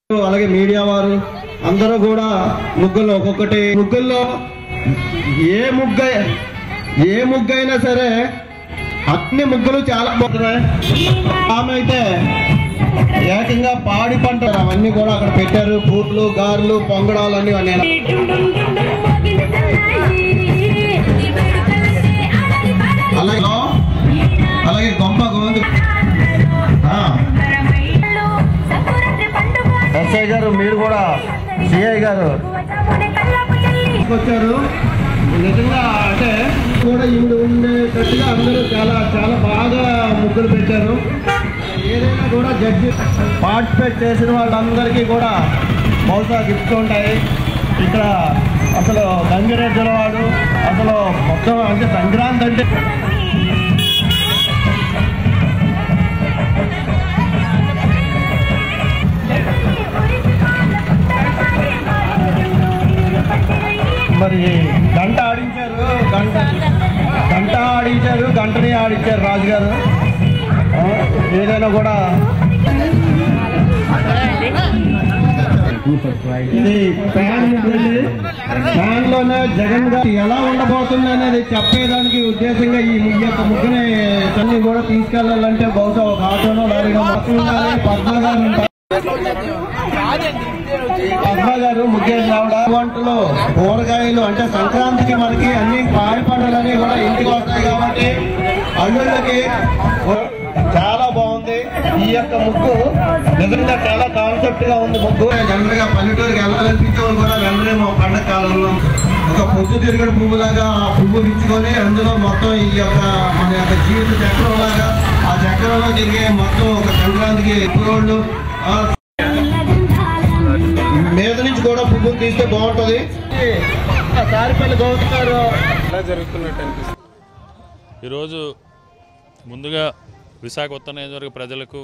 అలాగే మీడియా వారు అందరూ కూడా ముగ్గుల్లో ఒక్కొక్కటి ముగ్గుల్లో ఏ ముగ్గ ఏ ముగ్గు అయినా సరే అన్ని ముగ్గులు చాలా బాగున్నాయి ఆమె అయితే ఏకంగా పాడి పంట అవన్నీ కూడా అక్కడ పెట్టారు పూట్లు గారెలు పొంగడాలు అన్ని అన్నీ అలాగే అలాగే గొప్ప గోందు ఎస్ఐ గారు మీరు కూడా సిఐ గారు వచ్చారు నిజంగా అంటే కూడా ఈవిడ ఉండేటట్టుగా అందరూ చాలా చాలా బాగా ముగ్గులు పెట్టారు ఏదైనా కూడా జడ్జి పార్టిసిపేట్ చేసిన వాళ్ళందరికీ కూడా బహుశా గిఫ్ట్స్ ఉంటాయి ఇక్కడ అసలు గంగిరెద్దుల వాడు అసలు మొత్తం అంటే సంక్రాంతి అంటే మరి గంట ఆడించారు గంట గంట ఆడించారు గంటని ఆడించారు రాజుగారు ఆ, ఏదైనా కూడా ఇది ఫ్యాన్ ఉంటుంది. ఫ్యాన్ లోనే జగన్ గారు ఎలా ఉండబోతుంది అనేది చెప్పేదానికి ఉద్దేశంగా ఈ ఈ యొక్క ముగ్గుని తన్ని కూడా తీసుకెళ్లాలంటే బహుశా ఒక ఆటోనో లారీనో మొత్తం ఉండాలి పద్మ గారు ఉంటారు పద్మ గారు ముగ్గేసి రావడ వంటలు కూరగాయలు అంటే సంక్రాంతికి మనకి అన్ని పాడి పంటలన్నీ కూడా ఇంటికి వస్తాయి కాబట్టి అల్లుళ్ళకి చాలా బాగుంది ఈ యొక్క ముగ్గు నిజంగా చాలా కాన్సెప్ట్ గా ఉంది ముగ్గు జనరల్ గా పల్లెటూరుకి వెళ్ళాలనిపించే వాళ్ళు కూడా వెళ్ళలేము ఆ పండగ కాలంలో ఒక పొద్దు తిరిగిన పువ్వు లాగా ఆ పువ్వు ఇచ్చుకొని అందులో మొత్తం ఈ యొక్క మన యొక్క జీవిత చక్రం లాగా ఆ చక్రంలో తిరిగే మొత్తం ఒక సంక్రాంతికి పురోళ్ళు ఆ మీద నుంచి కూడా పువ్వులు తీస్తే బాగుంటది సారిపల్లి గౌతమ్ గారు ఈరోజు ముందుగా విశాఖ ఉత్తర నియోజకవర్గ ప్రజలకు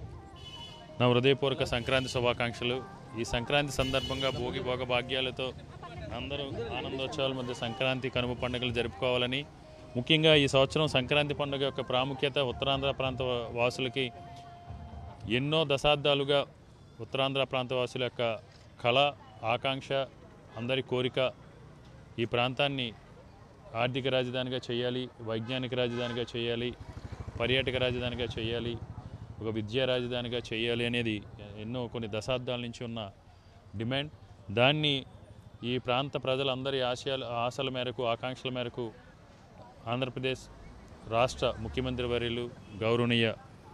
నా హృదయపూర్వక సంక్రాంతి శుభాకాంక్షలు ఈ సంక్రాంతి సందర్భంగా భోగి భోగ భాగ్యాలతో అందరూ ఆనందోత్సవాల మధ్య సంక్రాంతి కనుమ పండుగలు జరుపుకోవాలని ముఖ్యంగా ఈ సంవత్సరం సంక్రాంతి పండుగ యొక్క ప్రాముఖ్యత ఉత్తరాంధ్ర ప్రాంత వాసులకి ఎన్నో దశాబ్దాలుగా ఉత్తరాంధ్ర ప్రాంత వాసుల యొక్క కళ ఆకాంక్ష అందరి కోరిక ఈ ప్రాంతాన్ని ఆర్థిక రాజధానిగా చేయాలి వైజ్ఞానిక రాజధానిగా చేయాలి పర్యాటక రాజధానిగా చేయాలి ఒక విద్యా రాజధానిగా చేయాలి అనేది ఎన్నో కొన్ని దశాబ్దాల నుంచి ఉన్న డిమాండ్ దాన్ని ఈ ప్రాంత ప్రజలందరి ఆశయాల ఆశల మేరకు ఆకాంక్షల మేరకు ఆంధ్రప్రదేశ్ రాష్ట్ర ముఖ్యమంత్రి వర్యులు గౌరవనీయ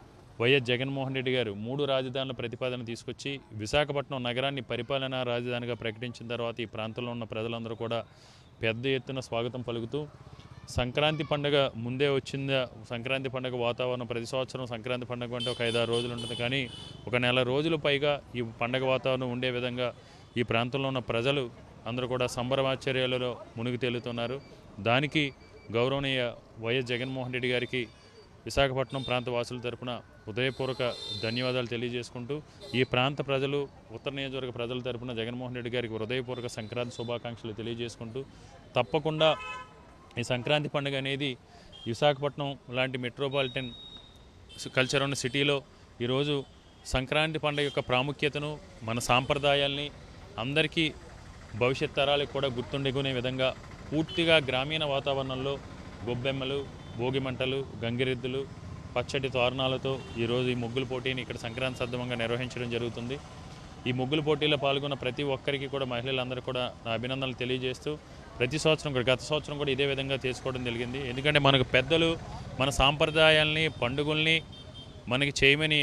వైఎస్ జగన్మోహన్ రెడ్డి గారు మూడు రాజధానుల ప్రతిపాదన తీసుకొచ్చి విశాఖపట్నం నగరాన్ని పరిపాలనా రాజధానిగా ప్రకటించిన తర్వాత ఈ ప్రాంతంలో ఉన్న ప్రజలందరూ కూడా పెద్ద ఎత్తున స్వాగతం పలుకుతూ సంక్రాంతి పండుగ ముందే వచ్చిందా సంక్రాంతి పండుగ వాతావరణం ప్రతి సంవత్సరం సంక్రాంతి పండుగ అంటే ఒక ఐదారు రోజులు ఉంటుంది కానీ ఒక నెల రోజులు పైగా ఈ పండుగ వాతావరణం ఉండే విధంగా ఈ ప్రాంతంలో ఉన్న ప్రజలు అందరూ కూడా సంబరమాచర్యాలలో మునిగి తేలుతున్నారు దానికి గౌరవనీయ వైఎస్ జగన్మోహన్ రెడ్డి గారికి విశాఖపట్నం ప్రాంత వాసుల తరపున హృదయపూర్వక ధన్యవాదాలు తెలియజేసుకుంటూ ఈ ప్రాంత ప్రజలు ఉత్తర నియోజకవర్గ ప్రజల తరపున జగన్మోహన్ రెడ్డి గారికి హృదయపూర్వక సంక్రాంతి శుభాకాంక్షలు తెలియజేసుకుంటూ తప్పకుండా ఈ సంక్రాంతి పండుగ అనేది విశాఖపట్నం లాంటి మెట్రోపాలిటన్ కల్చర్ ఉన్న సిటీలో ఈరోజు సంక్రాంతి పండుగ యొక్క ప్రాముఖ్యతను మన సాంప్రదాయాల్ని అందరికీ భవిష్యత్ తరాలకు కూడా గుర్తుండుకునే విధంగా పూర్తిగా గ్రామీణ వాతావరణంలో గొబ్బెమ్మలు భోగి మంటలు గంగిరెద్దులు పచ్చటి తోరణాలతో ఈరోజు ఈ ముగ్గుల పోటీని ఇక్కడ సంక్రాంతి సద్దమంగా నిర్వహించడం జరుగుతుంది ఈ ముగ్గుల పోటీలో పాల్గొన్న ప్రతి ఒక్కరికి కూడా మహిళలందరూ కూడా నా అభినందనలు తెలియజేస్తూ ప్రతి సంవత్సరం కూడా గత సంవత్సరం కూడా ఇదే విధంగా చేసుకోవడం జరిగింది ఎందుకంటే మనకు పెద్దలు మన సాంప్రదాయాల్ని పండుగల్ని మనకి చేయమని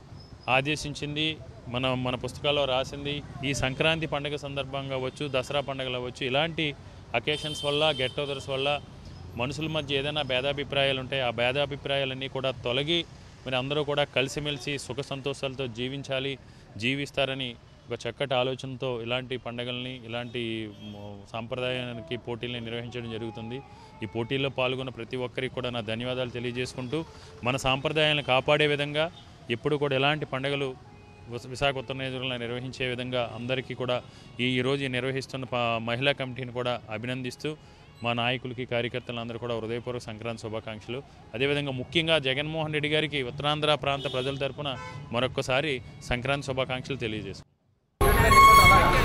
ఆదేశించింది మన మన పుస్తకాల్లో రాసింది ఈ సంక్రాంతి పండుగ సందర్భంగా అవ్వచ్చు దసరా పండుగలు అవ్వచ్చు ఇలాంటి అకేషన్స్ వల్ల గెట్ టుగెదర్స్ వల్ల మనుషుల మధ్య ఏదైనా భేదాభిప్రాయాలు ఉంటాయి ఆ భేదాభిప్రాయాలన్నీ కూడా తొలగి మరి అందరూ కూడా కలిసిమెలిసి సుఖ సంతోషాలతో జీవించాలి జీవిస్తారని ఒక చక్కటి ఆలోచనతో ఇలాంటి పండుగల్ని ఇలాంటి మ, సాంప్రదాయానికి పోటీల్ని నిర్వహించడం జరుగుతుంది ఈ పోటీల్లో పాల్గొన్న ప్రతి ఒక్కరికి కూడా నా ధన్యవాదాలు తెలియజేసుకుంటూ మన సాంప్రదాయాలను కాపాడే విధంగా ఎప్పుడు కూడా ఎలాంటి పండుగలు విశ- విశాఖ ఉత్తర నియోజకవర్గంలో నిర్వహించే విధంగా అందరికీ కూడా ఈ ఈరోజు ఈ నిర్వహిస్తున్న ప- మహిళా కమిటీని కూడా అభినందిస్తూ మా నాయకులకి కార్యకర్తలందరూ కూడా హృదయపూర్వక సంక్రాంతి శుభాకాంక్షలు అదేవిధంగా ముఖ్యంగా జగన్మోహన్ రెడ్డి గారికి ఉత్తరాంధ్ర ప్రాంత ప్రజల తరపున మరొక్కసారి సంక్రాంతి శుభాకాంక్షలు తెలియజేస్తాం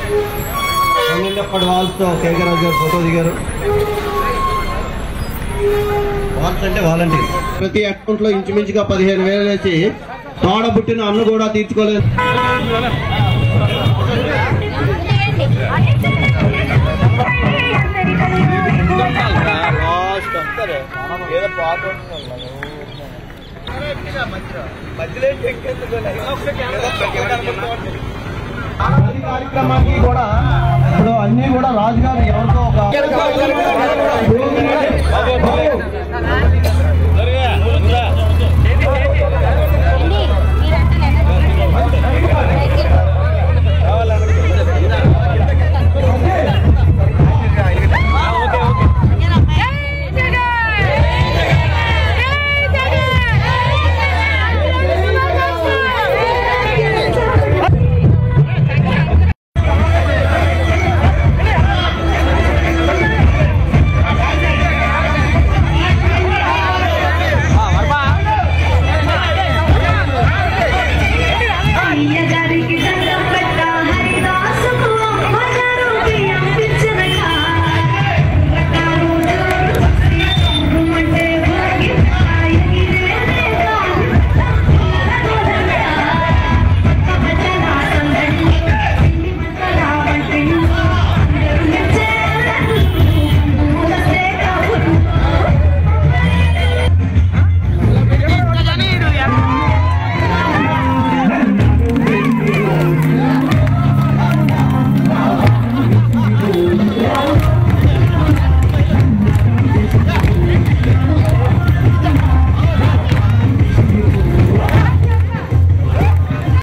పన్నెండప్పటి వాళ్ళతో కేకే రాజు గారు ఫోటో దిగారు వాల్స్ అంటే వాలంటీర్ ప్రతి అకౌంట్ లో ఇంచుమించుగా పదిహేను వేలు వేసి తోడ పుట్టిన అన్ను కూడా తీర్చుకోలేదు ప్రతి కార్యక్రమానికి కూడా ఇప్పుడు అన్ని కూడా రాజుగారు ఎవరితో ఒక